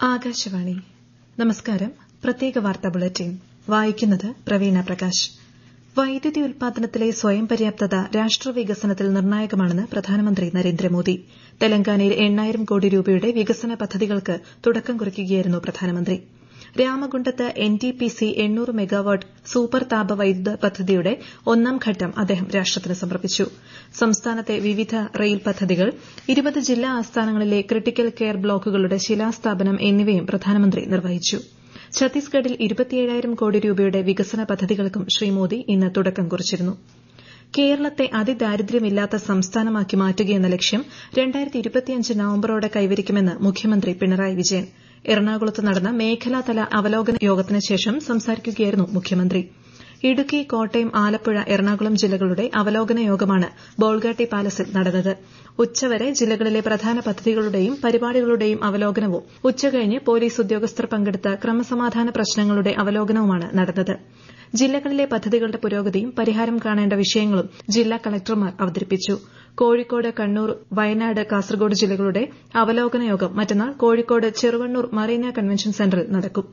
ആകാശവാണി നമസ്കാരം പ്രത്യേക വാർത്താ ബുള്ളറ്റിൻ വായിക്കുന്നത് പ്രവീണ പ്രകാശ് വൈദ്യുതി ഉൽപാദനത്തിലെ സ്വയം പര്യാപ്തത രാഷ്ട്രവികസനത്തിൽ നിർണായകമാണെന്ന് പ്രധാനമന്ത്രി നരേന്ദ്രമോദി തെലങ്കാനയിൽ എണ്ണായിരം കോടി രൂപയുടെ വികസന പദ്ധതികൾക്ക് തുടക്കം കുറിക്കുകയായിരുന്നു പ്രധാനമന്ത്രി രാമഗുണ്ടത്ത് എൻടിപിസി എണ്ണൂറ് മെഗാവാട്ട് സൂപ്പർ താപ വൈദ്യുത പദ്ധതിയുടെ ഒന്നാം ഘട്ടം അദ്ദേഹം രാഷ്ട്രത്തിന് സമർപ്പിച്ചു സംസ്ഥാനത്തെ വിവിധ റെയിൽ പദ്ധതികൾ ഇരുപത് ജില്ലാ ആസ്ഥാനങ്ങളിലെ ക്രിട്ടിക്കൽ കെയർ ബ്ലോക്കുകളുടെ ശിലാസ്ഥാപനം എന്നിവയും പ്രധാനമന്ത്രി നിർവഹിച്ചു ഛത്തീസ്ഗഡിൽ ഇരുപത്തിയേഴായിരം കോടി രൂപയുടെ വികസന പദ്ധതികൾക്കും ശ്രീ മോദി ഇന്ന് തുടക്കം കുറിച്ചിരുന്നു കേരളത്തെ അതിദാരിദ്ര്യമില്ലാത്ത സംസ്ഥാനമാക്കി മാറ്റുകയെന്ന ലക്ഷ്യം നവംബറോടെ കൈവരിക്കുമെന്ന് മുഖ്യമന്ത്രി പിണറായി വിജയൻ എറണാകുളത്ത് നടന്ന മേഖലാതല അവലോകന യോഗത്തിന് ശേഷം സംസാരിക്കുകയായിരുന്നു മുഖ്യമന്ത്രി ഇടുക്കി കോട്ടയം ആലപ്പുഴ എറണാകുളം ജില്ലകളുടെ അവലോകന യോഗമാണ് ബോൾഗാട്ടി പാലസിൽ നടന്നത് ഉച്ചവരെ ജില്ലകളിലെ പ്രധാന പദ്ധതികളുടെയും പരിപാടികളുടെയും അവലോകനവും ഉച്ചകഴിഞ്ഞ് പോലീസ് ഉദ്യോഗസ്ഥർ പങ്കെടുത്ത ക്രമസമാധാന പ്രശ്നങ്ങളുടെ അവലോകനവുമാണ് നടന്നത് ജില്ലകളിലെ പദ്ധതികളുടെ പുരോഗതിയും പരിഹാരം കാണേണ്ട വിഷയങ്ങളും ജില്ലാ കളക്ടർമാർ അവതരിപ്പിച്ചു കോഴിക്കോട് കണ്ണൂർ വയനാട് കാസർഗോഡ് ജില്ലകളുടെ അവലോകന യോഗം മറ്റന്നാൾ കോഴിക്കോട് ചെറുവണ്ണൂർ മറീന കൺവെൻഷൻ സെന്ററിൽ നടക്കും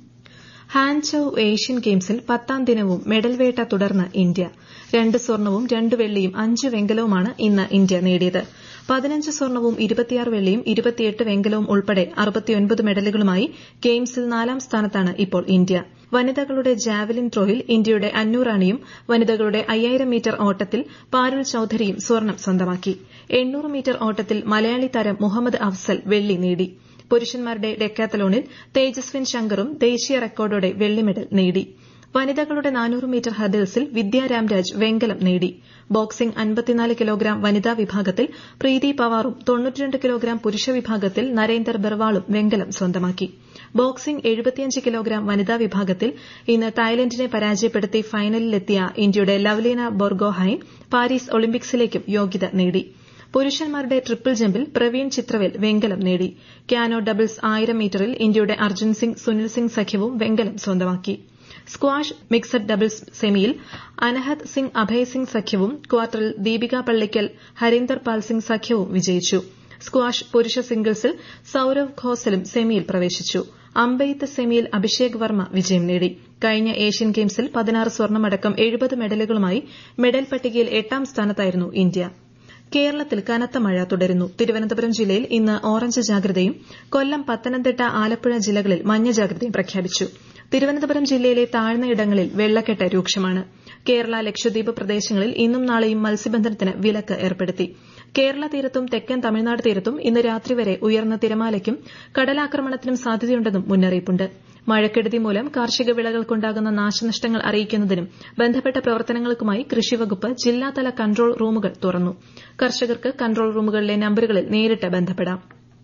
ഹാൻചൌ ഏഷ്യൻ ഗെയിംസിൽ പത്താം ദിനവും മെഡൽവേട്ട തുടർന്ന് ഇന്ത്യ രണ്ട് സ്വർണവും രണ്ട് വെള്ളിയും അഞ്ച് വെങ്കലവുമാണ് ഇന്ന് ഇന്ത്യ നേടിയത് പതിനഞ്ച് സ്വർണവും ഇരുപത്തിയാറ് വെള്ളിയും ഇരുപത്തിയെട്ട് വെങ്കലവും ഉൾപ്പെടെ അറുപത്തിയൊൻപത് മെഡലുകളുമായി ഗെയിംസിൽ നാലാം സ്ഥാനത്താണ് ഇപ്പോൾ ഇന്ത്യ വനിതകളുടെ ജാവലിൻ ത്രോയിൽ ഇന്ത്യയുടെ അന്നു റാണിയും വനിതകളുടെ അയ്യായിരം മീറ്റർ ഓട്ടത്തിൽ പാരുൾ ചൌധരിയും സ്വർണം സ്വന്തമാക്കി എണ്ണൂറ് മീറ്റർ ഓട്ടത്തിൽ മലയാളി താരം മുഹമ്മദ് അഫ്സൽ വെള്ളി നേടി പുരുഷന്മാരുടെ ഡെക്കാത്തലോണിൽ തേജസ്വിൻ ശങ്കറും ദേശീയ റെക്കോർഡോടെ വെള്ളി മെഡൽ നേടി വനിതകളുടെ നാനൂറ് മീറ്റർ ഹർഡിൽസിൽ വിദ്യ രാംരാജ് വെങ്കലം നേടി ബോക്സിംഗ് അൻപത്തിനാല് കിലോഗ്രാം വനിതാ വിഭാഗത്തിൽ പ്രീതി പവാറും തൊണ്ണൂറ്റിരണ്ട് കിലോഗ്രാം പുരുഷ വിഭാഗത്തിൽ നരേന്ദർ ബെർവാളും വെങ്കലം സ്വന്തമാക്കി ബോക്സിംഗ് എഴുപത്തിയഞ്ച് കിലോഗ്രാം വനിതാ വിഭാഗത്തിൽ ഇന്ന് തായ്ലൻഡിനെ പരാജയപ്പെടുത്തി ഫൈനലിലെത്തിയ ഇന്ത്യയുടെ ലവ്ലീന ബൊർഗോഹൈൻ പാരീസ് ഒളിമ്പിക്സിലേക്കും യോഗ്യത നേടി പുരുഷന്മാരുടെ ട്രിപ്പിൾ ജമ്പിൽ പ്രവീൺ ചിത്രവേൽ വെങ്കലം നേടി ക്യാനോ ഡബിൾസ് ആയിരം മീറ്ററിൽ ഇന്ത്യയുടെ അർജുൻ സിംഗ് സുനിൽ സിംഗ് സഖ്യവും വെങ്കലം സ്വന്തമാക്കി സ്ക്വാഷ് മിക്സഡ് ഡബിൾസ് സെമിയിൽ അനഹത് സിംഗ് അഭയ് സിംഗ് സഖ്യവും ക്വാർട്ടറിൽ ദീപിക പള്ളിക്കൽ ഹരീന്ദർ പാൽ സിംഗ് സഖ്യവും വിജയിച്ചു സ്ക്വാഷ് പുരുഷ സിംഗിൾസിൽ സൌരവ് ഘോസലും സെമിയിൽ പ്രവേശിച്ചു അമ്പെയ്ത്ത് സെമിയിൽ അഭിഷേക് വർമ്മ വിജയം നേടി കഴിഞ്ഞ ഏഷ്യൻ ഗെയിംസിൽ പതിനാറ് സ്വർണമടക്കം എഴുപത് മെഡലുകളുമായി മെഡൽ പട്ടികയിൽ എട്ടാം സ്ഥാനത്തായിരുന്നു ഇന്ത്യ കേരളത്തിൽ കനത്ത മഴ തുടരുന്നു തിരുവനന്തപുരം ജില്ലയിൽ ഇന്ന് ഓറഞ്ച് ജാഗ്രതയും കൊല്ലം പത്തനംതിട്ട ആലപ്പുഴ ജില്ലകളിൽ മഞ്ഞ ജാഗ്രതയും പ്രഖ്യാപിച്ചു തിരുവനന്തപുരം ജില്ലയിലെ താഴ്ന്നയിടങ്ങളിൽ വെള്ളക്കെട്ട് രൂക്ഷമാണ് കേരള ലക്ഷദ്വീപ് പ്രദേശങ്ങളിൽ ഇന്നും നാളെയും മത്സ്യബന്ധനത്തിന് വിലക്ക് ഏർപ്പെടുത്തി കേരള തീരത്തും തെക്കൻ തമിഴ്നാട് തീരത്തും ഇന്ന് രാത്രി വരെ ഉയർന്ന തിരമാലയ്ക്കും കടലാക്രമണത്തിനും സാധ്യതയുണ്ടെന്നും മുന്നറിയിപ്പുണ്ട് മഴക്കെടുതി മൂലം കാർഷിക വിളകൾക്കുണ്ടാകുന്ന നാശനഷ്ടങ്ങൾ അറിയിക്കുന്നതിനും ബന്ധപ്പെട്ട പ്രവർത്തനങ്ങൾക്കുമായി കൃഷിവകുപ്പ് ജില്ലാതല കൺട്രോൾ റൂമുകൾ തുറന്നു കർഷകർക്ക് കൺട്രോൾ റൂമുകളിലെ നമ്പറുകളിൽ നേരിട്ട് ബന്ധപ്പെടാം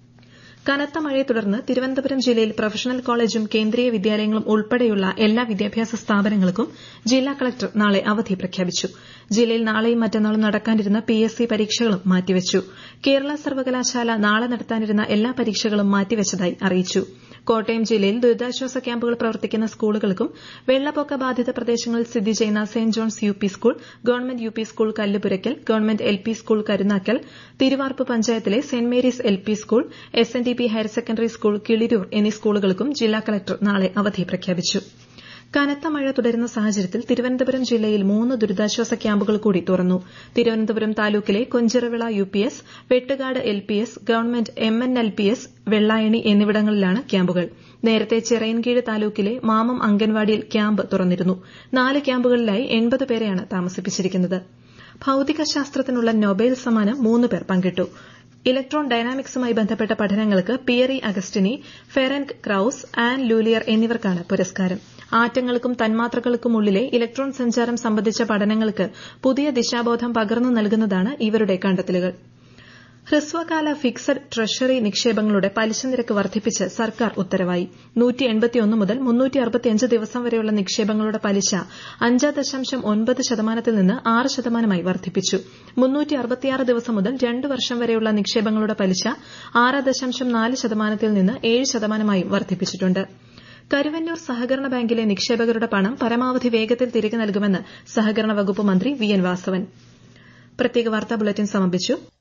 കനത്ത മഴയെ തുടർന്ന് തിരുവനന്തപുരം ജില്ലയിൽ പ്രൊഫഷണൽ കോളേജും കേന്ദ്രീയ വിദ്യാലയങ്ങളും ഉൾപ്പെടെയുള്ള എല്ലാ വിദ്യാഭ്യാസ സ്ഥാപനങ്ങൾക്കും ജില്ലാ കളക്ടർ നാളെ അവധി പ്രഖ്യാപിച്ചു ജില്ലയിൽ നാളെയും മറ്റന്നാളും നടക്കാനിരുന്ന പിഎസ്സി പരീക്ഷകളും മാറ്റിവച്ചു കേരള സർവകലാശാല നാളെ നടത്താനിരുന്ന എല്ലാ പരീക്ഷകളും മാറ്റിവച്ചതായി അറിയിച്ചു കോട്ടയം ജില്ലയിൽ ദുരിതാശ്വാസ ക്യാമ്പുകൾ പ്രവർത്തിക്കുന്ന സ്കൂളുകൾക്കും വെള്ളപ്പൊക്ക ബാധിത പ്രദേശങ്ങളിൽ സ്ഥിതി ചെയ്യുന്ന saint John's U P school government U P school Kallupurackal government L P school Karunakkal Thiruvarppu പഞ്ചായത്തിലെ saint Mary's L P school S N D P higher secondary school Kiliroor എന്നീ സ്കൂളുകൾക്കും ജില്ലാ കളക്ടർ നാളെ അവധി പ്രഖ്യാപിച്ചു കനത്ത മഴ തുടരുന്ന സാഹചര്യത്തിൽ തിരുവനന്തപുരം ജില്ലയിൽ മൂന്ന് ദുരിതാശ്വാസ ക്യാമ്പുകൾ കൂടി തുറന്നു തിരുവനന്തപുരം താലൂക്കിലെ Konchiravila U P S Vettukad L P S government M N L P S Vellayani എന്നിവിടങ്ങളിലാണ് ക്യാമ്പുകൾ നേരത്തെ ചിറയൻകീഴ് താലൂക്കിലെ മാമം അംഗൻവാടിയിൽ ക്യാമ്പ് തുറന്നിരുന്നു നാല് ക്യാമ്പുകളിലായി എൺപത് പേരെയാണ് താമസിപ്പിച്ചിരിക്കുന്നത് ഭൌതികശാസ്ത്രത്തിനുള്ള നൊബേൽ സമ്മാനം മൂന്ന് പേർ പങ്കിട്ടു ഇലക്ട്രോൺ ഡൈനാമിക്സുമായി ബന്ധപ്പെട്ട പഠനങ്ങൾക്ക് പിയറി അഗസ്റ്റിനി ഫെറൻക് ക്രൌസ് ആൻ ലൂലിയർ എന്നിവർക്കാണ് പുരസ്കാരം ആറ്റങ്ങൾക്കും തന്മാത്രകൾക്കുമുള്ളിലെ ഇലക്ട്രോൺ സഞ്ചാരം സംബന്ധിച്ച പഠനങ്ങൾക്ക് പുതിയ ദിശാബോധം പകർന്നു നൽകുന്നതാണ് ഇവരുടെ കണ്ടെത്തലുകൾ ഹ്രസ്വകാല ഫിക്സഡ് ട്രഷറി നിക്ഷേപങ്ങളുടെ പലിശ നിരക്ക് വർദ്ധിപ്പിച്ച് സർക്കാർ ഉത്തരവായി മുതൽ ദിവസം വരെയുള്ള നിക്ഷേപങ്ങളുടെ പലിശ അഞ്ച് ദശാംശം ഒൻപത് ശതമാനത്തിൽ നിന്ന് ആറ് ശതമാനമായി വർദ്ധിപ്പിച്ചു ദിവസം മുതൽ രണ്ട് വർഷം വരെയുള്ള നിക്ഷേപങ്ങളുടെ പലിശ ആറ് ദശാംശം നാല് ശതമാനത്തിൽ നിന്ന് ഏഴ് ശതമാനമായും വർദ്ധിപ്പിച്ചിട്ടുണ്ട് കരുവന്നൂർ സഹകരണ ബാങ്കിലെ നിക്ഷേപകരുടെ പണം പരമാവധി വേഗത്തിൽ തിരികെ നൽകുമെന്ന് സഹകരണ വകുപ്പ് മന്ത്രി വി എൻ വാസവൻ പ്രത്യേക വാർത്താ ബുള്ളറ്റിൻ സമാപിച്ചു